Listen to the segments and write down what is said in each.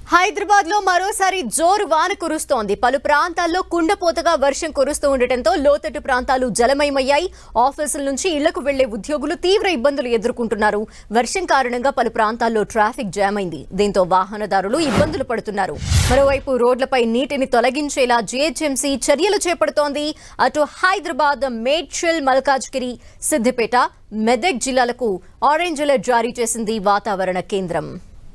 హైదరాబాద్ లో మరోసారి జోరు వాన కురుస్తోంది పలు ప్రాంతాల్లో కుండపోతగా వర్షం కురుస్తూ ఉండటంతో లోతట్టు ప్రాంతాలు జలమయమయ్యాయి ఆఫీసుల నుంచి ఇళ్లకు వెళ్లే ఉద్యోగులు తీవ్ర ఇబ్బందులు ఎదుర్కొంటున్నారు వర్షం కారణంగా పలు ప్రాంతాల్లో ట్రాఫిక్ జామ్ అయింది దీంతో వాహనదారులు ఇబ్బందులు పడుతున్నారు మరోవైపు రోడ్లపై నీటిని తొలగించేలా జీహెచ్ఎంసీ చర్యలు చేపడుతోంది అటు హైదరాబాద్ మేడ్చల్ మల్కాజ్గిరి సిద్దిపేట మెదక్ జిల్లాలకు ఆరెంజ్ అలర్ట్ జారీ చేసింది వాతావరణ కేంద్రం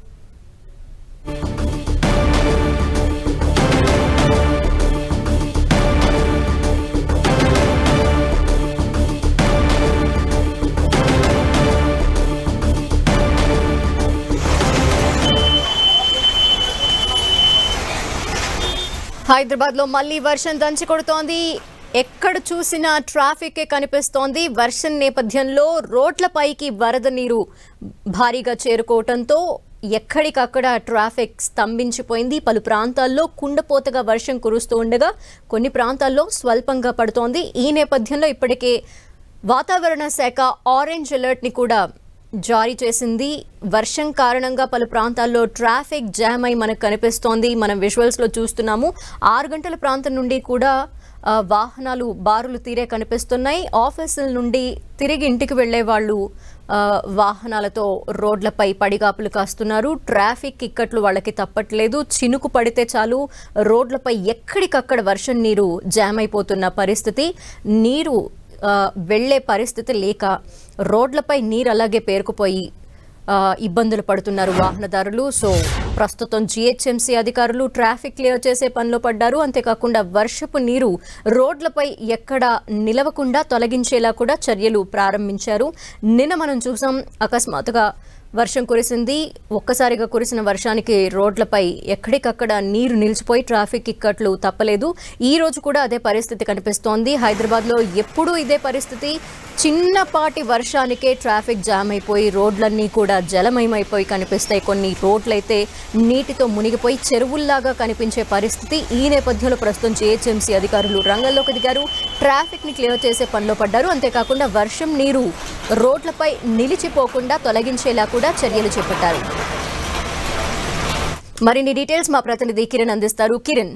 హైదరాబాద్ లో మళ్లీ వర్షం దంచి కొడుతోంది ఎక్కడ చూసినా ట్రాఫిక్ కనిపిస్తోంది వర్షం నేపథ్యంలో రోడ్లపైకి వరద నీరు భారీగా చేరుకోవటంతో ఎక్కడికక్కడ ట్రాఫిక్ స్తంభించిపోయింది పలు ప్రాంతాల్లో కుండపోతగా వర్షం కురుస్తూ ఉండగా కొన్ని ప్రాంతాల్లో స్వల్పంగా పడుతోంది ఈ నేపథ్యంలో ఇప్పటికే వాతావరణ శాఖ ఆరెంజ్ అలర్ట్ ని కూడా జారీ చేసింది వర్షం కారణంగా పలు ప్రాంతాల్లో ట్రాఫిక్ జామ్ అయి మనకు కనిపిస్తోంది మనం విజువల్స్లో చూస్తున్నాము ఆరు గంటల ప్రాంతం నుండి కూడా ఆ, వాహనాలు బారులు తీరే కనిపిస్తున్నాయి ఆఫీసుల నుండి తిరిగి ఇంటికి వెళ్లే వాళ్ళు ఆ, వాహనాలతో రోడ్లపై పడిగాపులు కాస్తున్నారు ట్రాఫిక్ ఇక్కట్లు వాళ్ళకి తప్పట్లేదు చినుకు పడితే చాలు రోడ్లపై ఎక్కడికక్కడ వర్షం నీరు జామ్ అయిపోతున్న పరిస్థితి నీరు ఆ, వెళ్లే పరిస్థితి లేక రోడ్లపై నీరు అలాగే పేరుకుపోయి ఆ, ఇబ్బందులు పడుతున్నారు వాహనదారులు సో ప్రస్తుతం జిహెచ్ఎంసీ అధికారులు ట్రాఫిక్ క్లియర్ చేసే పనిలో పడ్డారు అంతేకాకుండా వర్షపు నీరు రోడ్లపై ఎక్కడ నిలవకుండా తొలగించేలా కూడా చర్యలు ప్రారంభించారు నిన్న మనం చూసాం అకస్మాత్తుగా వర్షం కురిసింది ఒక్కసారిగా కురిసిన వర్షానికి రోడ్లపై ఎక్కడికక్కడ నీరు నిలిచిపోయి ట్రాఫిక్ ఇక్కట్లు తప్పలేదు ఈ రోజు కూడా అదే పరిస్థితి కనిపిస్తోంది హైదరాబాద్లో ఎప్పుడూ ఇదే పరిస్థితి చిన్నపాటి వర్షానికే ట్రాఫిక్ జామ్ అయిపోయి రోడ్లన్నీ కూడా జలమయమైపోయి కనిపిస్తాయి కొన్ని రోడ్లైతే నీటితో మునిగిపోయి చెరువుల్లాగా కనిపించే పరిస్థితి ఈ నేపథ్యంలో ప్రస్తుతం జిహెచ్ఎంసీ అధికారులు రంగంలోకి దిగారు ట్రాఫిక్ ని క్లియర్ చేసే పనిలో పడ్డారు అంతేకాకుండా వర్షం నీరు రోడ్లపై నిలిచిపోకుండా తొలగించేలా కూడా చర్యలు చేపట్టారు మరిన్ని డీటెయిల్స్ మా ప్రతినిధి కిరణ్ అందిస్తారు కిరణ్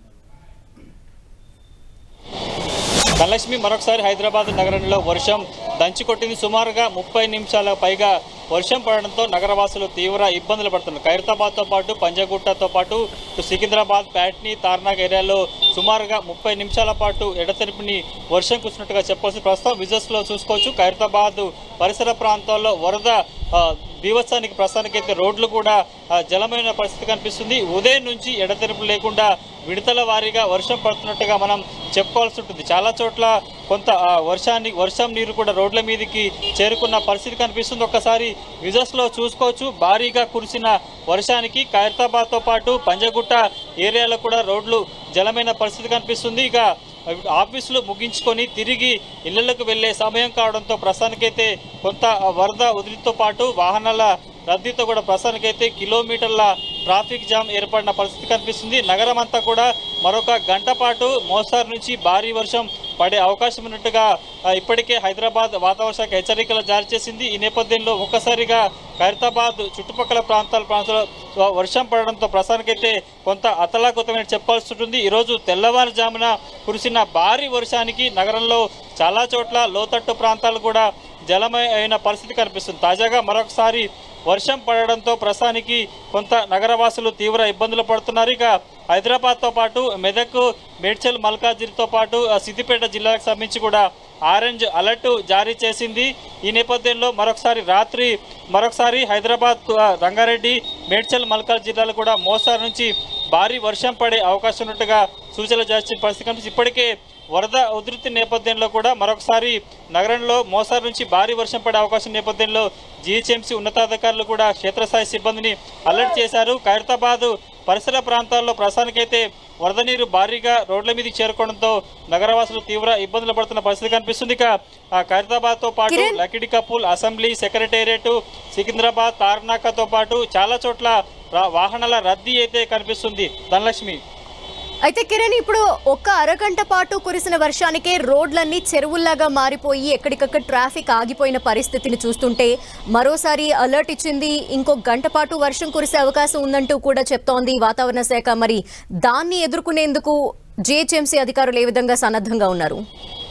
ధనలక్ష్మి మరొకసారి హైదరాబాద్ నగరంలో వర్షం దంచి కొట్టింది సుమారుగా ముప్పై నిమిషాల పైగా వర్షం పడడంతో నగరవాసులు తీవ్ర ఇబ్బందులు పడుతున్నారు ఖైరతాబాద్తో పాటు పంజగుట్టతో పాటు ఇటు సికింద్రాబాద్ ప్యాట్ని తార్నాక్ ఏరియాలో సుమారుగా ముప్పై నిమిషాల పాటు ఎడతెరిపిని వర్షం కురిసినట్టుగా చెప్పవచ్చు ప్రస్తుతం విజువల్స్లో చూసుకోవచ్చు ఖైరతాబాద్ పరిసర ప్రాంతాల్లో వరద ఆ, బీభత్సానికి ప్రస్తుతానికైతే రోడ్లు కూడా ఆ, జలమైన పరిస్థితి కనిపిస్తుంది ఉదయం నుంచి ఎడతెరిపి లేకుండా విడతల వారీగా వర్షం పడుతున్నట్టుగా మనం చెప్పుకోవాల్సి ఉంటుంది చాలా చోట్ల కొంత ఆ, వర్షాన్ని వర్షం నీరు కూడా రోడ్ల మీదకి చేరుకున్న పరిస్థితి కనిపిస్తుంది ఒక్కసారి విజువల్స్లో చూసుకోవచ్చు భారీగా కురిసిన వర్షానికి ఖైరతాబాద్తో పాటు పంజగుట్ట ఏరియాలో కూడా రోడ్లు జలమైన పరిస్థితి కనిపిస్తుంది ఇక ఆఫీసులు ముగించుకొని తిరిగి ఇళ్లకు వెళ్లే సమయం కావడంతో ప్రస్తుతానికైతే కొంత వరద ఉధృతితో పాటు వాహనాల రద్దీతో కూడా ప్రస్తుతానికైతే కిలోమీటర్ల ట్రాఫిక్ జామ్ ఏర్పడిన పరిస్థితి కనిపిస్తుంది నగరం అంతా కూడా మరొక గంట పాటు మోస్తారు నుంచి భారీ వర్షం పడే అవకాశం ఉన్నట్టుగా ఆ, ఇప్పటికే హైదరాబాద్ వాతావరణ శాఖ హెచ్చరికలు జారీ చేసింది ఈ నేపథ్యంలో ఒక్కసారిగా ఖైరతాబాద్ చుట్టుపక్కల ప్రాంతాల ప్రాంతాల్లో వర్షం పడడంతో ప్రస్తుతానికైతే కొంత అతలాకుతమైన చెప్పాల్సి ఉంటుంది ఈరోజు తెల్లవారుజామున కురిసిన భారీ వర్షానికి నగరంలో చాలా చోట్ల లోతట్టు ప్రాంతాలు కూడా జలమయ అయిన పరిస్థితి కనిపిస్తుంది తాజాగా మరొకసారి వర్షం పడడంతో ప్రస్తుతానికి కొంత నగరవాసులు తీవ్ర ఇబ్బందులు పడుతున్నారు ఇక హైదరాబాద్తో పాటు మెదక్ మేడ్చల్ మల్కాజిరితో పాటు ఆ, సిద్దిపేట జిల్లాలకు సంబంధించి కూడా ఆరెంజ్ అలర్ట్ జారీ చేసింది ఈ నేపథ్యంలో మరొకసారి రాత్రి మరొకసారి హైదరాబాద్ ఆ, రంగారెడ్డి మేడ్చల్ మల్కాజ్ జిల్లాలు కూడా మోస్తారు నుంచి భారీ వర్షం పడే అవకాశం ఉన్నట్టుగా సూచనలు జారీ చేసిన పరిస్థితి కనిపిస్తుంది ఇప్పటికే వరద ఉధృతి నేపథ్యంలో కూడా మరొకసారి నగరంలో మోసారు నుంచి భారీ వర్షం పడే అవకాశం నేపథ్యంలో జీహెచ్ఎంసీ ఉన్నతాధికారులు కూడా క్షేత్రస్థాయి సిబ్బందిని అలర్ట్ చేశారు ఖైరతాబాద్ పరిసర ప్రాంతాల్లో ప్రస్తుతానికైతే వరద నీరు భారీగా రోడ్ల మీదకి చేరుకోవడంతో నగరవాసులు తీవ్ర ఇబ్బందులు పడుతున్న పరిస్థితి కనిపిస్తుంది ఇక ఆ, ఖైరతాబాద్తో పాటు Kiran. Lakdikapul assembly secretariat Secunderabad తార్నాకతో పాటు చాలా చోట్ల రా- వాహనాల రద్దీ అయితే కనిపిస్తుంది ధనలక్ష్మి అయితే కిరణ్ ఇప్పుడు ఒక్క అరగంట పాటు కురిసిన వర్షానికే రోడ్లన్నీ చెరువుల్లాగా మారిపోయి ఎక్కడికక్కడ ట్రాఫిక్ ఆగిపోయిన పరిస్థితిని చూస్తుంటే మరోసారి అలర్ట్ ఇచ్చింది ఇంకో గంట పాటు వర్షం కురిసే అవకాశం ఉందంటూ కూడా చెప్తోంది వాతావరణ శాఖ మరి దాన్ని ఎదుర్కొనేందుకు జిహెచ్ఎంసీ అధికారులు ఏ విధంగా సన్నద్ధంగా ఉన్నారు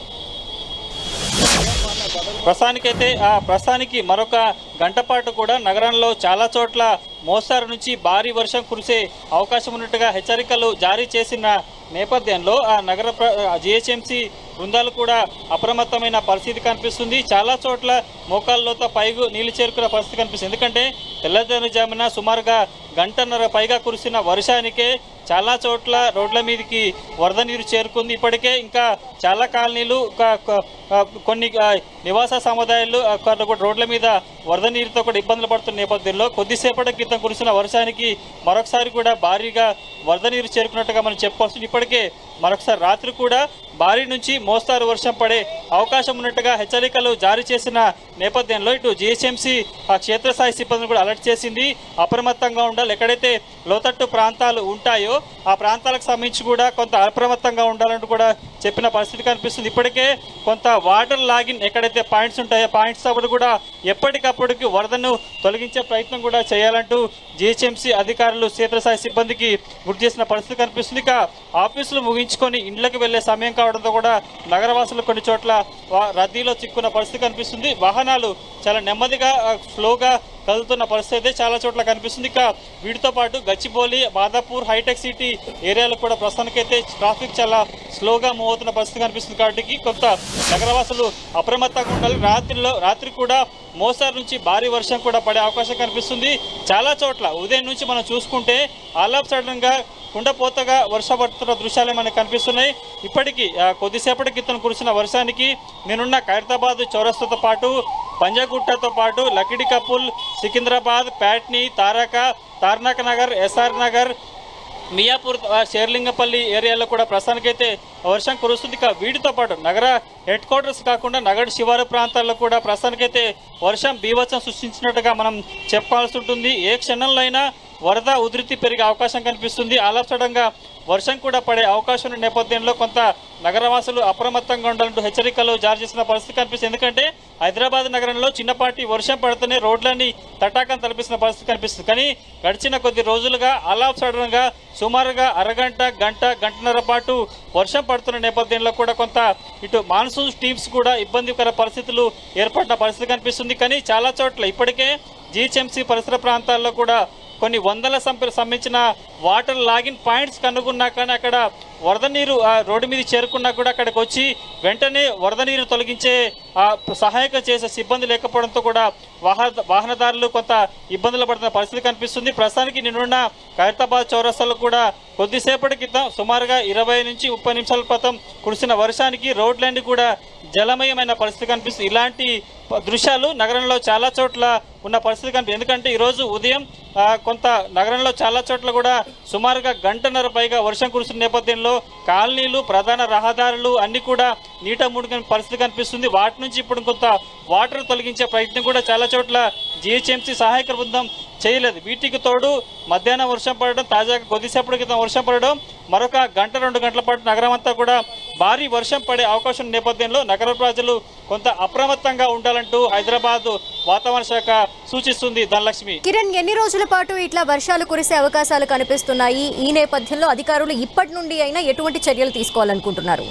ప్రస్తుతానికైతే ఆ ప్రస్తుతానికి మరొక గంట పాటు కూడా నగరంలో చాలా చోట్ల మోస్తారు నుంచి భారీ వర్షం కురిసే అవకాశం ఉన్నట్టుగా హెచ్చరికలు జారీ చేసిన నేపథ్యంలో ఆ నగర జిహెచ్ఎంసీ బృందాలు కూడా అప్రమత్తమైన పరిస్థితి కనిపిస్తుంది చాలా చోట్ల మోకాళ్ళలోతో పైగు నీళ్లు చేరుకున్న పరిస్థితి కనిపిస్తుంది ఎందుకంటే తెల్లవారుజామున సుమారుగా గంటన్నర పైగా కురిసిన వర్షానికే చాలా చోట్ల రోడ్ల మీదకి వరద నీరు చేరుకుంది ఇప్పటికే ఇంకా చాలా కాలనీలు క- క- ఆ, కొన్ని ఆ, నివాస సముదాయాలు ఆ, కొన్ని కూడా రోడ్ల మీద వరద నీరుతో కూడా ఇబ్బందులు పడుతున్న నేపథ్యంలో కొద్దిసేపటి క్రితం కురిసిన వర్షానికి మరొకసారి కూడా భారీగా వరద నీరు చేరుకున్నట్టుగా మనం చెప్పవలసింది ఇప్పటికే మరొకసారి రాత్రి కూడా భారీ నుంచి మోస్తారు వర్షం పడే అవకాశం ఉన్నట్టుగా హెచ్చరికలు జారీ చేసిన నేపథ్యంలో ఇటు జిహెచ్ఎంసీ ఆ క్షేత్రస్థాయి సిబ్బందిని కూడా అలర్ట్ చేసింది అప్రమత్తంగా ఉండాలి ఎక్కడైతే లోతట్టు ప్రాంతాలు ఉంటాయో ఆ ప్రాంతాలకు సంబంధించి కూడా కొంత అప్రమత్తంగా ఉండాలంటూ కూడా చెప్పిన పరిస్థితి కనిపిస్తుంది ఇప్పటికే కొంత వాటర్ లాగిన్ ఎక్కడైతే పాయింట్స్ ఉంటాయో పాయింట్స్ అప్పుడు కూడా ఎప్పటికప్పటికి వరదను తొలగించే ప్రయత్నం కూడా చేయాలంటూ జిహెచ్ఎంసీ అధికారులు క్షేత్రస్థాయి సిబ్బందికి గుర్తు చేసిన పరిస్థితి కనిపిస్తుంది ఇక ఆఫీసులు ముగించుకొని ఇండ్లకు వెళ్లే సమయం కావడంతో కూడా నగరవాసులు కొన్ని చోట్ల వా- రద్దీలో చిక్కున్న పరిస్థితి కనిపిస్తుంది వాహనాలు చాలా నెమ్మదిగా ఆ, స్లోగా కదులుతున్న పరిస్థితి అయితే చాలా చోట్ల కనిపిస్తుంది ఇక వీటితో పాటు గచ్చిబౌలి మాదాపూర్ హైటెక్ సిటీ ఏరియాలో కూడా ప్రస్తుతానికైతే ట్రాఫిక్ చాలా స్లోగా మూవ్ అవుతున్న పరిస్థితి కనిపిస్తుంది కాబట్టి కొంత నగరవాసులు అప్రమత్తంగా ఉండాలి రాత్రిలో రాత్రి కూడా మోస్తారు నుంచి భారీ వర్షం కూడా పడే అవకాశం కనిపిస్తుంది చాలా చోట్ల ఉదయం నుంచి మనం చూసుకుంటే ఆల్ ఆఫ్ సడన్ గా కుండపోతగా వర్ష పడుతున్న దృశ్యాలే మనకు కనిపిస్తున్నాయి ఇప్పటికీ ఆ, కొద్దిసేపటి క్రితం కురిసిన వర్షానికి నేనున్న ఖైరతాబాద్ చౌరస్తాతో పాటు పంజాగుట్టతో పాటు లకిడి కపుల్ సికింద్రాబాద్ ప్యాట్ని తారక తార్నాక నగర్ ఎస్ఆర్ నగర్ మియాపూర్ ఆ, శేర్లింగపల్లి ఏరియాలో కూడా ప్రస్తుతానికైతే వర్షం కురుస్తుంది ఇక వీటితో పాటు నగర హెడ్ క్వార్టర్స్ కాకుండా నగర శివారు ప్రాంతాల్లో కూడా ప్రస్తుతానికైతే వర్షం బీభత్సం సృష్టించినట్టుగా మనం చెప్పాల్సి ఉంటుంది ఏ క్షణంలో అయినా వరద ఉధృతి పెరిగే అవకాశం కనిపిస్తుంది ఆలస్యంగా వర్షం కూడా పడే అవకాశం ఉన్న నేపథ్యంలో కొంత నగరవాసులు అప్రమత్తంగా ఉండాలంటూ హెచ్చరికలు జారీ చేసిన పరిస్థితి కనిపిస్తుంది ఎందుకంటే హైదరాబాద్ నగరంలో చిన్నపాటి వర్షం పడుతూనే రోడ్లన్నీ తటాకం తలపిస్తున్న పరిస్థితి కనిపిస్తుంది కానీ గడిచిన కొద్ది రోజులుగా అలా సడన్ గా సుమారుగా అరగంట గంట గంటన్నర పాటు వర్షం పడుతున్న నేపథ్యంలో కూడా కొంత ఇటు మాన్సూన్ టీమ్స్ కూడా ఇబ్బందికర పరిస్థితులు ఏర్పడిన పరిస్థితి కనిపిస్తుంది కానీ చాలా చోట్ల ఇప్పటికే జీహెచ్ఎంసీ పరిసర ప్రాంతాల్లో కూడా కొన్ని వందల సంప సంబంధించిన వాటర్ లాగిన్ పాయింట్స్ కనుగొన్నా కానీ అక్కడ వరద నీరు ఆ రోడ్డు మీద చేరుకున్నా కూడా అక్కడికి వచ్చి వెంటనే వరద నీరు తొలగించే ఆ సహాయక చేసే సిబ్బంది లేకపోవడంతో కూడా వాహన వాహనదారులు కొంత ఇబ్బందులు పడుతున్న పరిస్థితి కనిపిస్తుంది ప్రస్తుతానికి నిన్నున్న ఖైరతాబాద్ చౌరస్తాలో కూడా కొద్దిసేపటి క్రితం సుమారుగా ఇరవై నుంచి ముప్పై నిమిషాల క్రితం కురిసిన వర్షానికి రోడ్లన్నీ కూడా జలమయమైన పరిస్థితి కనిపిస్తుంది ఇలాంటి ప- దృశ్యాలు నగరంలో చాలా చోట్ల ఉన్న పరిస్థితి కనిపిస్తుంది ఎందుకంటే ఈరోజు ఉదయం ఆ, కొంత నగరంలో చాలా చోట్ల కూడా సుమారుగా గంటన్నర పైగా వర్షం కురుస్తున్న నేపథ్యంలో కాలనీలు ప్రధాన రహదారులు అన్ని కూడా నీట ముడిగిన పరిస్థితి కనిపిస్తుంది వాటి నుంచి ఇప్పుడు కొంత వాటర్ తొలగించే ప్రయత్నం కూడా చాలా చోట్ల జిహెచ్ఎంసీ సహాయక బృందం చేయలేదు వీటికి తోడు మధ్యాహ్నం వర్షం పడడం తాజాగా కొద్దిసేపటి క్రితం వర్షం పడడం మరొక గంట రెండు గంటల పాటు నగరం అంతా కూడా భారీ వర్షం పడే అవకాశం ఉన్న నేపథ్యంలో నగర ప్రజలు కొంత అప్రమత్తంగా ఉండాలంటూ హైదరాబాద్ వాతావరణ శాఖ సూచిస్తుంది ధనలక్ష్మి కిరణ్ ఎన్ని రోజుల పాటు ఇట్లా వర్షాలు కురిసే అవకాశాలు కనిపిస్తున్నాయి ఈ నేపథ్యంలో అధికారులు ఇప్పటి నుండి అయినా ఎటువంటి చర్యలు తీసుకోవాలనుకుంటున్నారు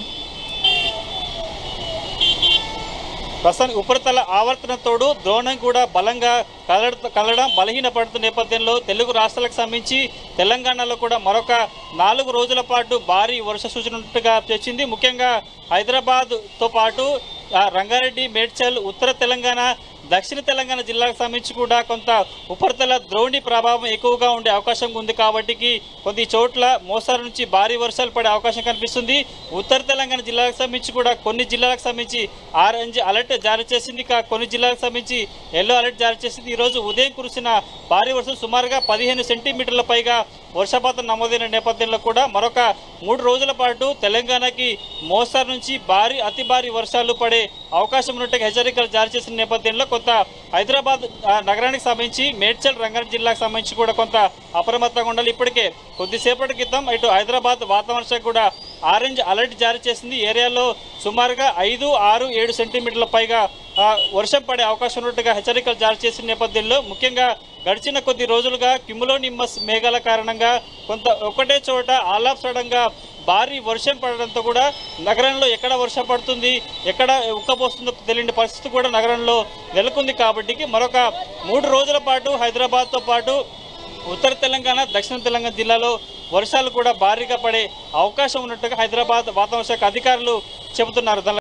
ప్రస్తుతానికి ఉపరితల ఆవర్తన తోడు ద్రోణం కూడా బలంగా కలడ కలడం బలహీనపడుతున్న నేపథ్యంలో తెలుగు రాష్ట్రాలకు సంబంధించి తెలంగాణలో కూడా మరొక నాలుగు రోజుల పాటు భారీ వర్ష సూచన ఉన్నట్టుగా తెచ్చింది ముఖ్యంగా హైదరాబాద్తో పాటు ఆ, రంగారెడ్డి మేడ్చల్ ఉత్తర తెలంగాణ దక్షిణ తెలంగాణ జిల్లాకు సంబంధించి కూడా కొంత ఉపరితల ద్రోణి ప్రభావం ఎక్కువగా ఉండే అవకాశం ఉంది కాబట్టి కొద్ది చోట్ల మోస్తారు నుంచి భారీ వర్షాలు పడే అవకాశం కనిపిస్తుంది ఉత్తర తెలంగాణ జిల్లాలకు సంబంధించి కూడా కొన్ని జిల్లాలకు సంబంధించి ఆరెంజ్ అలర్ట్ జారీ చేసింది ఇక కొన్ని జిల్లాలకు సంబంధించి ఎల్లో అలర్ట్ జారీ చేసింది ఈరోజు ఉదయం కురిసిన భారీ వర్షం సుమారుగా పదిహేను సెంటీమీటర్ల పైగా వర్షపాతం నమోదైన నేపథ్యంలో కూడా మరొక మూడు రోజుల పాటు తెలంగాణకి మోస్తారు నుంచి భారీ అతి భారీ వర్షాలు పడే పడే అవకాశం ఉన్నట్టుగా హెచ్చరికలు జారీ చేసిన నేపథ్యంలో కొంత హైదరాబాద్ ఆ, నగరానికి సంబంధించి మేడ్చల్ రంగారెడ్డి జిల్లాకు సంబంధించి కూడా కొంత అప్రమత్తంగా ఉండాలి ఇప్పటికే కొద్దిసేపటి క్రితం ఇటు హైదరాబాద్ వాతావరణ శాఖ కూడా ఆరెంజ్ అలర్ట్ జారీ చేసింది ఏరియాలో సుమారుగా ఐదు ఆరు ఏడు సెంటీమీటర్ల పైగా ఆ, వర్షం పడే అవకాశం ఉన్నట్టుగా హెచ్చరికలు జారీ చేసిన నేపథ్యంలో ముఖ్యంగా గడిచిన కొద్ది రోజులుగా కిములో నిమ్మస్ మేఘాల కారణంగా కొంత ఒకటే చోట ఆల్ ఆఫ్ సడన్ గా భారీ వర్షం పడడంతో కూడా నగరంలో ఎక్కడ వర్షం పడుతుంది ఎక్కడ ఉక్కపోస్తుందో తెలియని పరిస్థితి కూడా నగరంలో నెలకొంది కాబట్టి మరొక మూడు రోజుల పాటు హైదరాబాద్తో పాటు ఉత్తర తెలంగాణ దక్షిణ తెలంగాణ జిల్లాలో వర్షాలు కూడా భారీగా పడే అవకాశం ఉన్నట్టుగా హైదరాబాద్ వాతావరణ శాఖ అధికారులు చెబుతున్నారు